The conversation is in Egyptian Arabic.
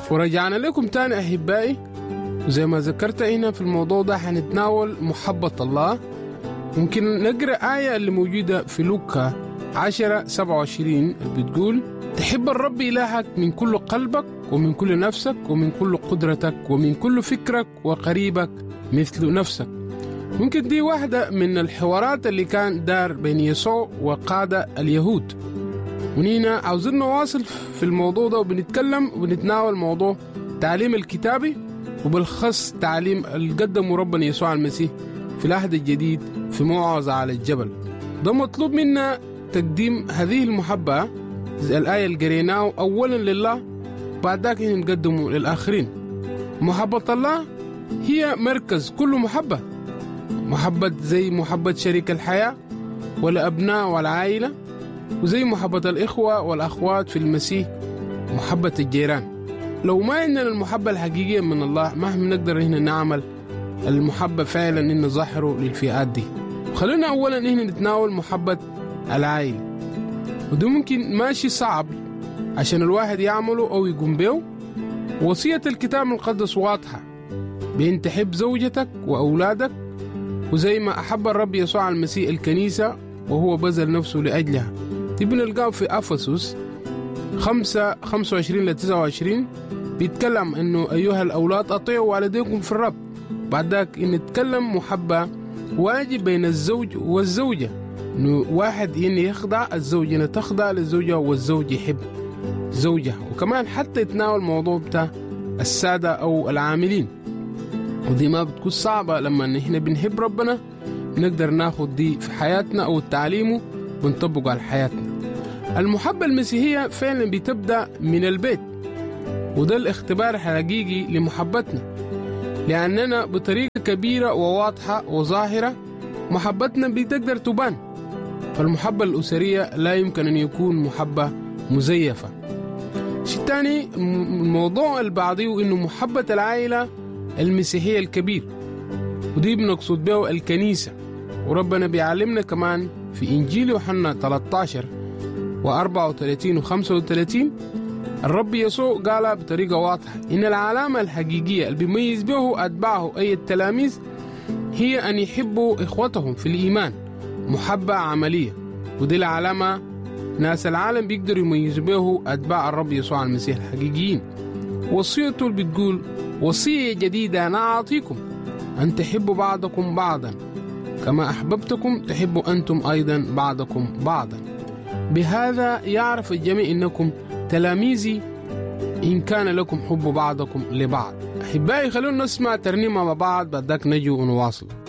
ورجعنا لكم تاني أحبائي وزي ما ذكرت هنا في الموضوع ده حنتناول محبة الله ممكن نقرأ آية اللي موجودة في لوكا 10 27 اللي بتقول تحب الرب إلهك من كل قلبك ومن كل نفسك ومن كل قدرتك ومن كل فكرك وقريبك مثل نفسك ممكن دي واحدة من الحوارات اللي كان دار بين يسوع وقادة اليهود ونينا عاوزين نواصل في الموضوع ده وبنتكلم وبنتناول موضوع تعليم الكتابي وبالخص تعليم اللي قدمه ربنا يسوع المسيح في العهد الجديد في موعظة على الجبل ده مطلوب منا تقديم هذه المحبة زي الآية اللي قريناه أولا لله بعد ذاك نقدمه للآخرين محبة الله هي مركز كل محبة محبة زي محبة شريك الحياة والأبناء والعائلة وزي محبة الإخوة والأخوات في المسيح محبة الجيران لو ما عندنا المحبة الحقيقية من الله ما بنقدر هنا نعمل المحبة فعلا إن نظهره للفئات دي خلينا أولا هنا نتناول محبة العائلة وده ممكن ماشي صعب عشان الواحد يعمله أو يقوم به وصية الكتاب المقدس واضحة بأن تحب زوجتك وأولادك وزي ما أحب الرب يسوع المسيح الكنيسة وهو بذل نفسه لأجلها دي بنلقاه في أفسس 5 25 ل 29 بيتكلم انه ايها الاولاد اطيعوا والديكم في الرب بعد ذاك نتكلم محبه واجب بين الزوج والزوجه انه واحد ين يخضع الزوجة تخضع للزوجة والزوج يحب زوجها وكمان حتى يتناول الموضوع بتاع السادة أو العاملين ودي ما بتكون صعبة لما نحن بنحب ربنا نقدر ناخد دي في حياتنا أو تعليمه ونطبقه على حياتنا المحبة المسيحية فعلا بتبدأ من البيت وده الاختبار الحقيقي لمحبتنا لأننا بطريقة كبيرة وواضحة وظاهرة محبتنا بتقدر تبان فالمحبة الأسرية لا يمكن أن يكون محبة مزيفة شيء تاني الموضوع البعضي إنه محبة العائلة المسيحية الكبير ودي بنقصد به الكنيسة وربنا بيعلمنا كمان في إنجيل يوحنا 13 و34 و 35 الرب يسوع قال بطريقة واضحة إن العلامة الحقيقية اللي بيميز به أتباعه أي التلاميذ هي أن يحبوا إخوتهم في الإيمان محبة عملية ودي العلامة ناس العالم بيقدروا يميزوا به أتباع الرب يسوع المسيح الحقيقيين وصيته اللي بتقول وصية جديدة أنا أعطيكم أن تحبوا بعضكم بعضا كما أحببتكم تحبوا أنتم أيضا بعضكم بعضا بهذا يعرف الجميع أنكم تلاميذي إن كان لكم حب بعضكم لبعض أحبائي خلونا نسمع ترنيمة مع بعض بعد ذاك نجي ونواصل